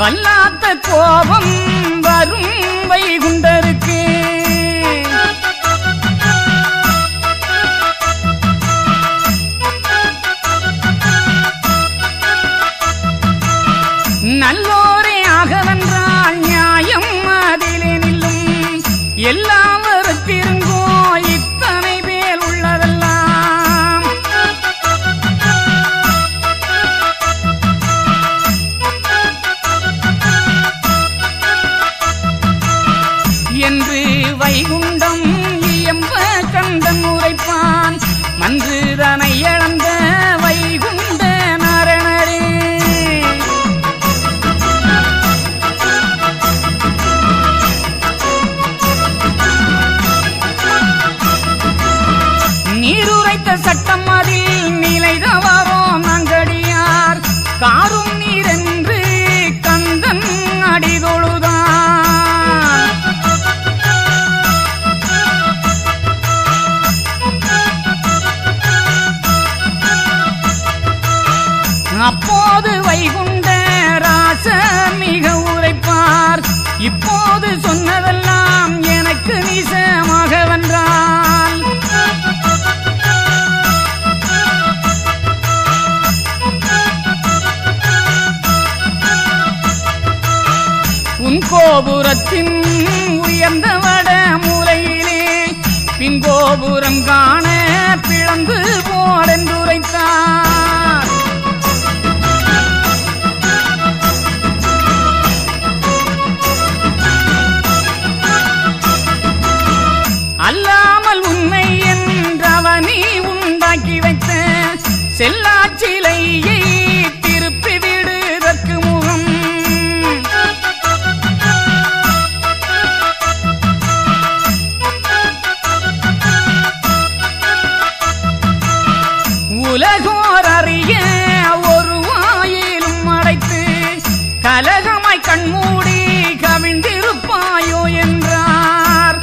வல்லாத்த கோபம் வரும் வைகுண்டருக்கு நல்லோரே அகவென்றால் நியாயம் அதிலே நில்லும் எல்லாவருத்திருங்கோ இத்தனை பேர் உள்ளதெல்லாம் என்று வைகுண்டம் இயம்ப கண்டன் உரைப்பான் மன்றுதனை இழந்த வைகுண்ட நாரணரே நீருரைத்த சட்டம் அதில் நிலைதவரோ நங்கடியார் காரும் நீரென்று கந்தன் அடிதொழுதான் அப்போது வைகுண்ட ராச மிக உரைப்பார் இப்போது சொன்னதெல்லாம் எனக்கு நிசமாக வென்றால் உன் கோபுரத்தின் உயர்ந்த வட மூலையிலே பின் கோபுரம் காண பிளந்து போடென்றுரைத்தார் அல்லாமல் உன்னை என்றவனி உண்டாக்கி வைத்த செல்லாச்சிலையை திருப்பி விடுதற்கு முகம் உலகோர் அறிய ஒரு வாயிலும் அடைத்து கலகமாய் கண்மூடி கவிழ்ந்திருப்பாயோ என்றார்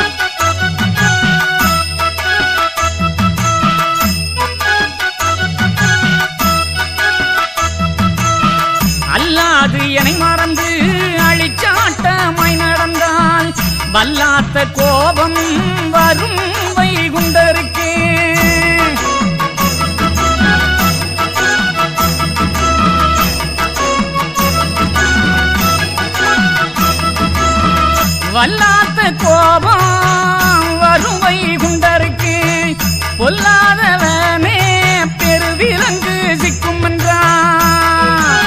அல்லாது என்னை மறந்து அழிச்சாட்டமாய் நடந்தால் வல்லாத்த கோபம் வரும் வைகுண்டருக்கே வல்லாத்த கோபம் வரும் வைகுண்டருக்கு பொல்லாதவனே பெருவிலங்கு சிக்கும் என்றார்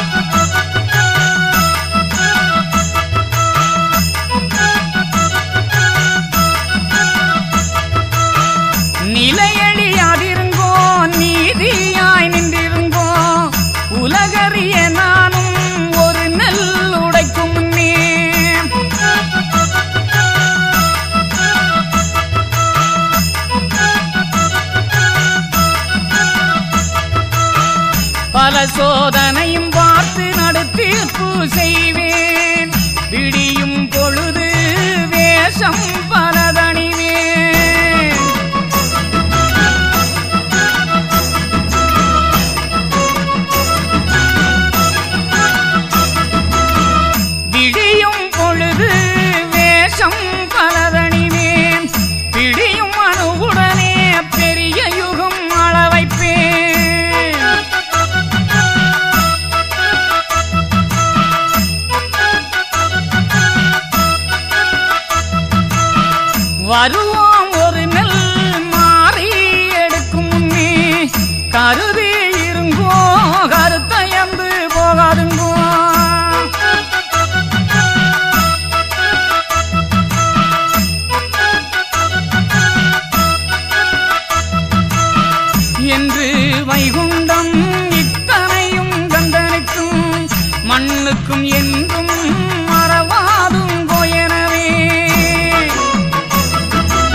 நிலையழியாதிருங்கோ நீதியாய் நின்றிருங்கோ உலகறிய நானும் ஒரு நெல் உடைக்கும் முன்னே பல சோதனையும் பார்த்து நடத்தீர்ப்பு செய்வேன் விடியும் பொழுது வேஷம் பலதணிவேன் விடியும் பொழுது வேஷம் பலதணிவேன் பிடியும் அணுவுடனே பெரிய யுகம் அளவைப்பேன் வருவோம் ஒரு நெல் மாறி எடுக்கும் முன்னே கருதி இருங்கோ கருத்தையந்து போகாதுங்கோ என்று வைகுண்டம் இத்தனையும் கந்தனுக்கும் மண்ணுக்கும் என்றும் மறவாதும் போயனவே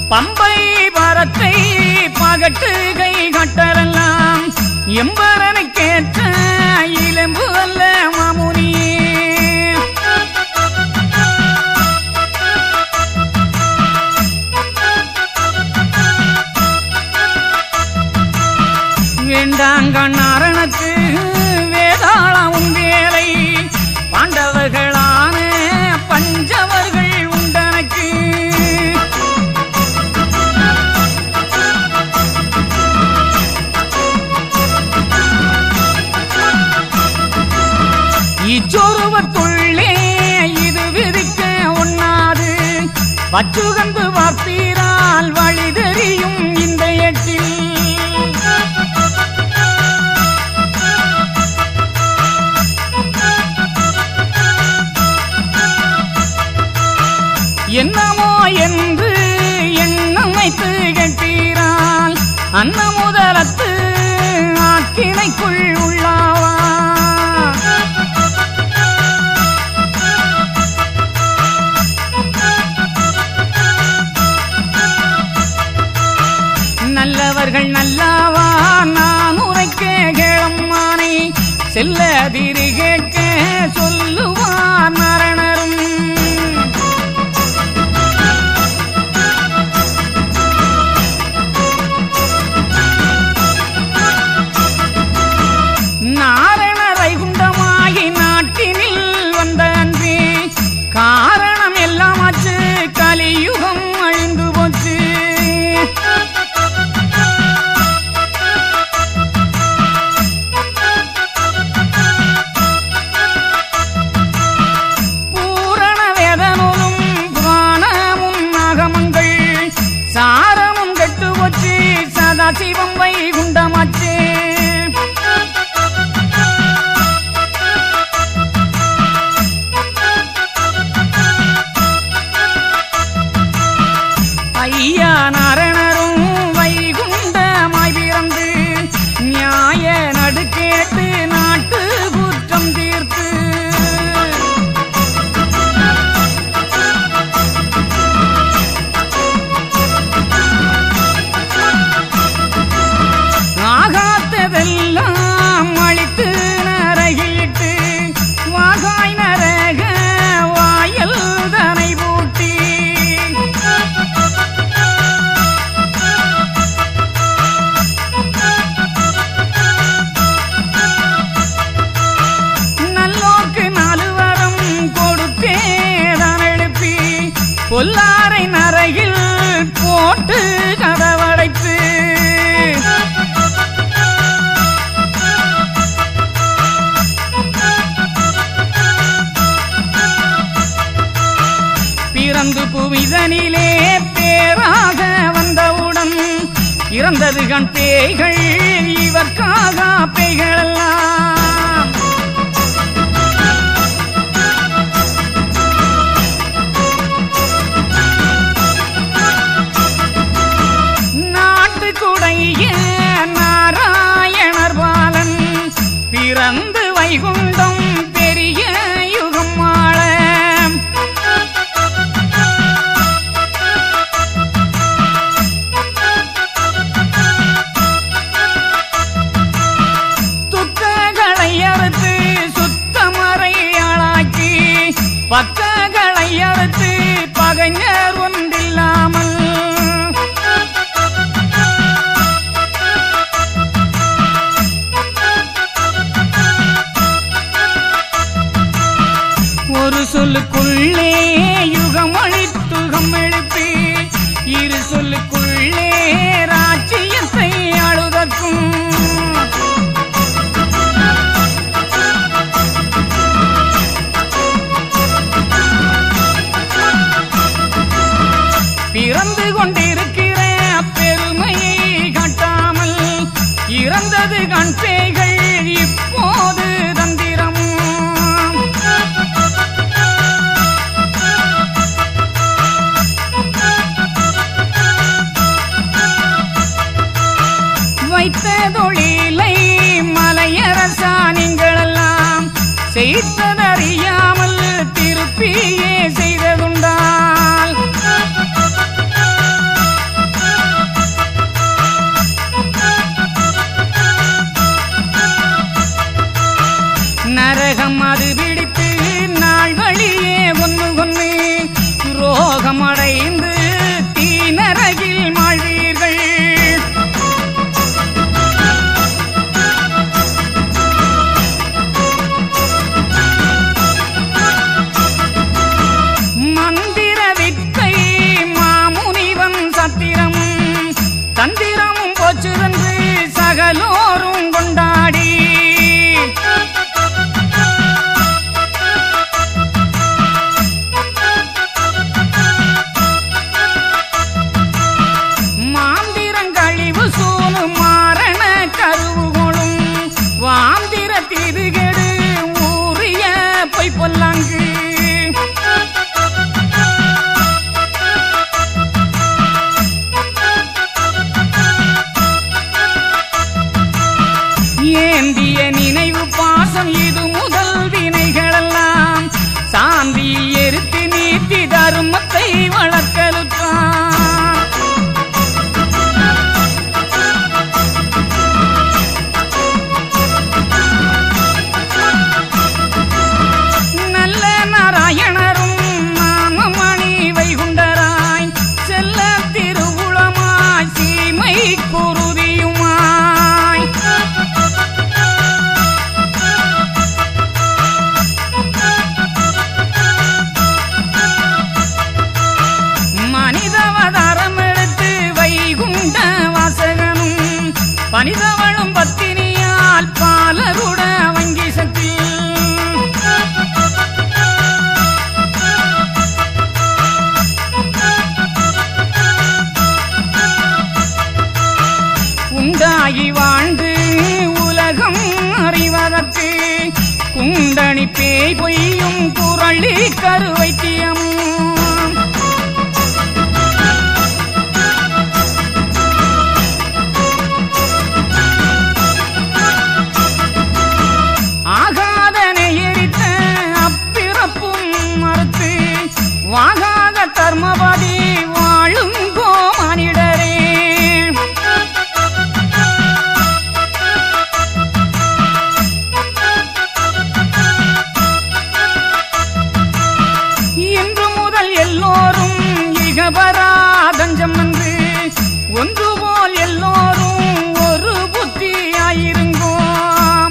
பம்பை பரத்தை பகட்டு கை கட்டரெல்லாம் எம்பரனுக்கேற்ற இளம்பு அல்ல மாமுனியே வேண்டாங்கண்ணாரணத்து வேதாளம் வேலை பாண்டவர்களான பஞ்சவர்கள் உண்டனக்கு இச்சொருவத்துள்ளே இது விதிக்க ஒண்ணாது பச்சுகந்து வார்த்தீரால் வழி தெரியும் இந்த எட்டில் என்னமோ என்று எண்ணம் வைத்து கட்டீரால் அன்ன முதலத்து ஆக்கினைக்குள் உள்ளாவா நல்லவர்கள் நல்லாவா நான் உரைக்க கேளம்மானை செல்லதிரு கேட்க சொல்லுவார் மரணரும் நாரணரை குண்டமாகி நாட்டினில் வந்த அன்றே காரணம் எல்லாமாச்சு கலியுகம் அழிந்து போச்சு பூரண வேதனும் புராணமும் நாகமங்கள் சாரமும் கெட்டு போச்சு சதாசிவம் வைகுண்டமாச்சே ஐயா நாரணரும் வைகுண்டமாய் பிறந்து நியாய நடுக்கேட்டு நாட்டு குற்றம் தீர்த்து ஆகாத்ததெல்லாம் அழித்து நரகிட்டு வாகாய் நரக வாயல் தனை பூட்டி நல்லோக்கு நாலு வரம் கொடுத்தேதான் எழுப்பி பொல்லாரை நரையில் போட்டு கதவடைத்து பிறந்து புவிதனிலே பேராக வந்தவுடன் இறந்தது கண் பேய்கள் இவர்க்காக பேய்களெல்லாம் நாட்டுக்குடைய நாராயணர் பாலன் பிறந்து வைகுண்டம் பெரிய யுகம் ஆள துக்கங்களை அறுத்து சுத்தமறை ஆளாக்கி பக்கங்களை அறுத்து பகைஞர் ஒன்றில்லாமல் ஒரு சொல்லுக்குள்ளே யுகம் அழித்துகம் எழுப்பி இரு சொல்லுக்குள்ளே ராஜ்யத்தை அழுதற்கும் பிறந்து கொண்டிருக்கிற பெருமையை காட்டாமல் இறந்தது கண் பேய்கள் இப்போது தந்திரமும் வைத்த தொழிலை மலையரசா நீங்களெல்லாம் செய்ததறியாமல் திருப்பியே செய்ததுண்டால் தந்திரமும் போச்சுதென்று சகலோரும் கொண்டாடி மாந்திரங்கழிவு சூனு மாரண கருவுகளும் வாந்திர திருகெடு ஊறிய பொய் பொல்லாங்கு ஏந்திய நினைவு பாசம் இது முதல் வினைகளெல்லாம் சாந்தியில் எரித்து நீத்தி தர்மத்தை வளர்க்கலுற்றான் நல்ல நாராயணரும் நாமமணி வைகுண்டராய் செல்ல திருவுளமாய் சீமை குருதியுமாய் மனிதவதாரம் எடுத்து வைகுண்ட வாசகனும் பனிதவளும் பத்தினியால் பாலருட வங்கி சக்தி உண்டாகி வாழ்ந்து உலகம் அறிவதற்கு குண்டணி பேய் பொய்யும் குரளி கருவைத்தியம் ஆகாதனை எரித்த அப்பிறப்பும் மறுத்து வாகாத தர்மபதி வாழும் கோமானிடரே இன்று முதல் எல்லோரும் இகபராதஞ்சம் என்று ஒன்று போல் எல்லோரும் ஒரு புத்தியாயிருங்கோம்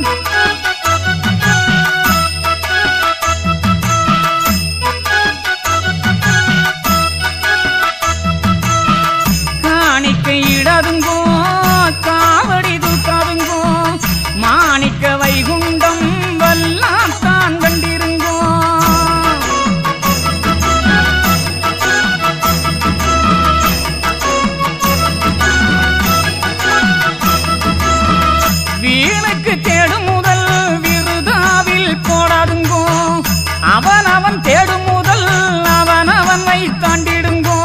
காணிக்கை இடதுங்கோ காவடி தூக்காதுங்கோ மாணிக்க வைகுண்டம் வல்லாத்தான் கண்டிருங்கோ வீணுக்கு தேடும் முதல் விருதாவில் போடாதுங்கோ அவன் அவன் தேடும் முதல் அவன் அவனை தாண்டிடுங்கோ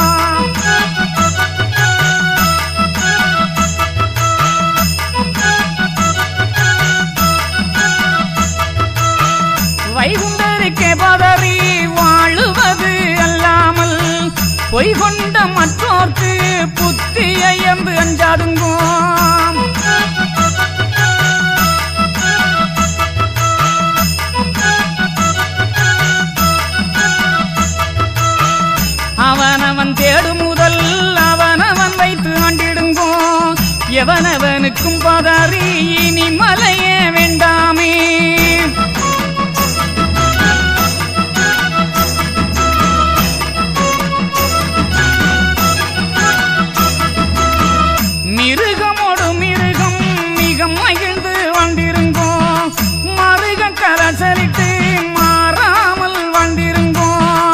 வைகுண்டருக்கே பதறி வாழுவது அல்லாமல் பொய் கொண்ட மற்றோர்க்கு புத்தியை என்று அஞ்சாதுங்கோ அவனவன் தேடும் முதல் அவனவன் வைத்து ஆண்டிடுங்கோ எவனவனுக்கும் பதறி இனி மலையே வேண்டாமே மிருகமோடு மிருகம் மிக மகிழ்ந்து வாழ்ந்திருங்கோ மருக கரசலிட்டு மாறாமல் வாழ்ந்திருங்கோ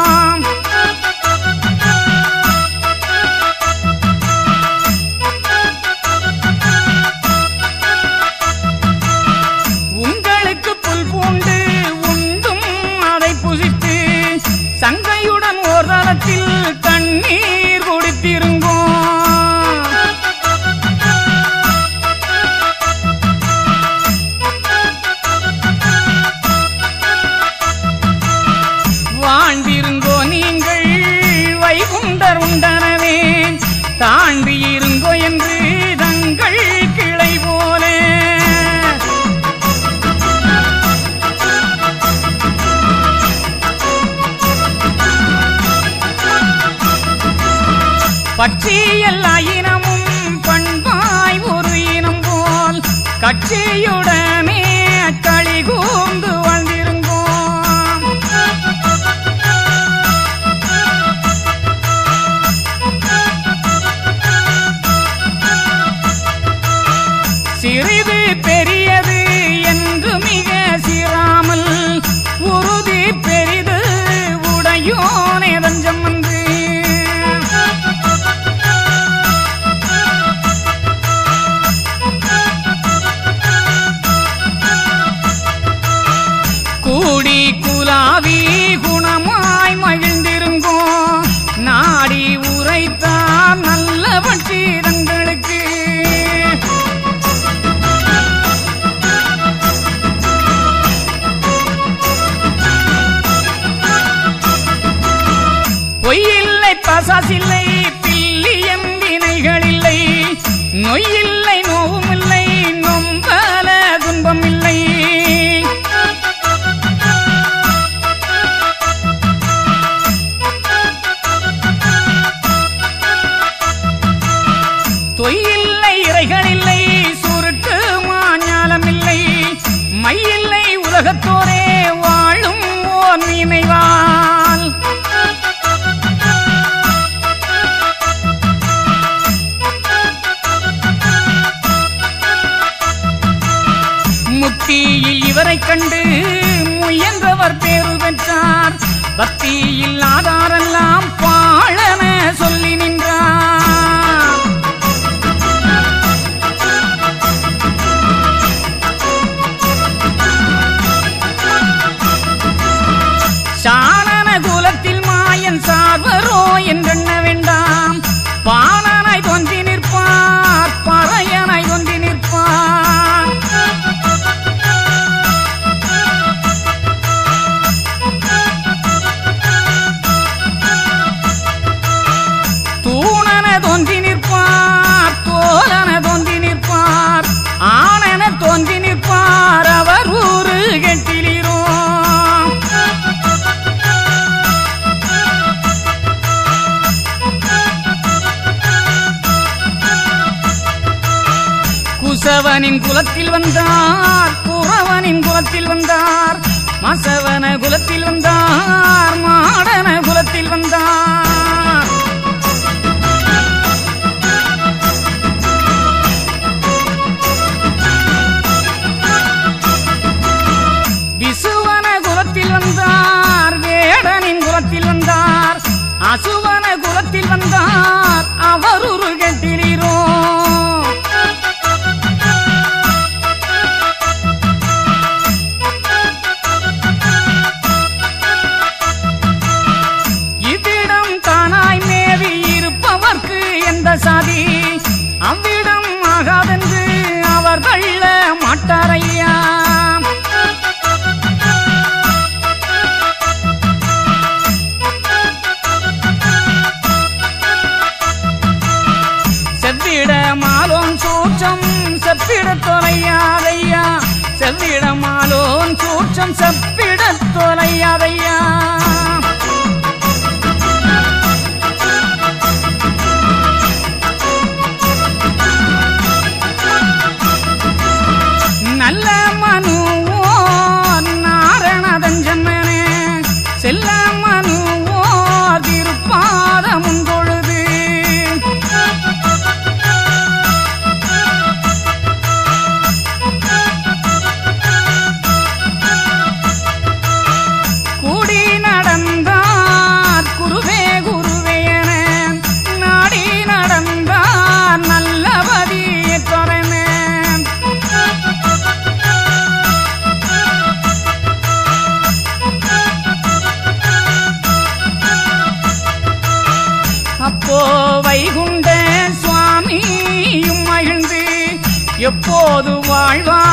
உங்களுக்கு புல் பூண்டு உண்டும் அதை புசித்து சங்கையுடன் ஓர் தளத்தில் தண்ணீர் குடித்திருங்கோ வாழ்ந்திருங்கோ நீங்கள் வைகுண்டர் உண்டனவே தாண்டியிருங்கோ என்று தங்கள் கிளை போலே பற்றி எல்லா இனமும் பண்பாய் ஒரு இனம் போல் கட்சியுடனே களி கூர்ந்து வாழ்ந்திருங்கோம் பிழைகள் இல்லை சுருட்டு மாஞாலம் இல்லை மையில்லை உலகத்தோரே வாழும் ஓர் நினைவால் முக்தியில் இவரைக் கண்டு முயன்றவர் பேரு பெற்றார் பக்தியில் ஆதாரெல்லாம் பாழன சொல்லி நின்றார் சாணன குலத்தில் மாயன் சார்வரோ என்றெண்ண வேண்டாம் பாணனாய் தோன்றி நிற்பார் பறையனாய் தோன்றி நிற்பார் தூணன தோன்றி நிற்பார் தோலன தோன்றி நிற்பார் ஆனன தோன்றி நிற்பார் அவர் ஊரு கெட்டிலிரோ குசவனின் குலத்தில் வந்தார் குறவனின் குலத்தில் வந்தார் மசவன குலத்தில் வந்தார் மாடன குலத்தில் வந்தார் விசுவன குலத்தில் வந்தார் வேடனின் குலத்தில் வந்தார் அசுவன குலத்தில் வந்தார் அவர் ஒரு கெட்டிலீரோ இவ்விடம் தானாய் மேவி இருப்பவர்க்கு எந்த சாதி அவ்விடம் ஆகாதென்று அவர் தள்ள மாட்டாரையா செவ்விட மாலோன் சூற்றம் செப்பிட தொலையாதையா செவ்விட மாலோன் சூற்றம் செப்பிட தொலையாதையா நல்ல மனுவோ நாரணதஞ்சமனே செல்ல மனுவோ திருப்பாதமுன் பொழுது கூடி நடந்தார் குருவே குருவே என நாடி நடந்தார் நல்லபதியே தொடனே அப்போ வைகுண்ட சுவாமியும் மகிழ்ந்து எப்போது வாழ்வா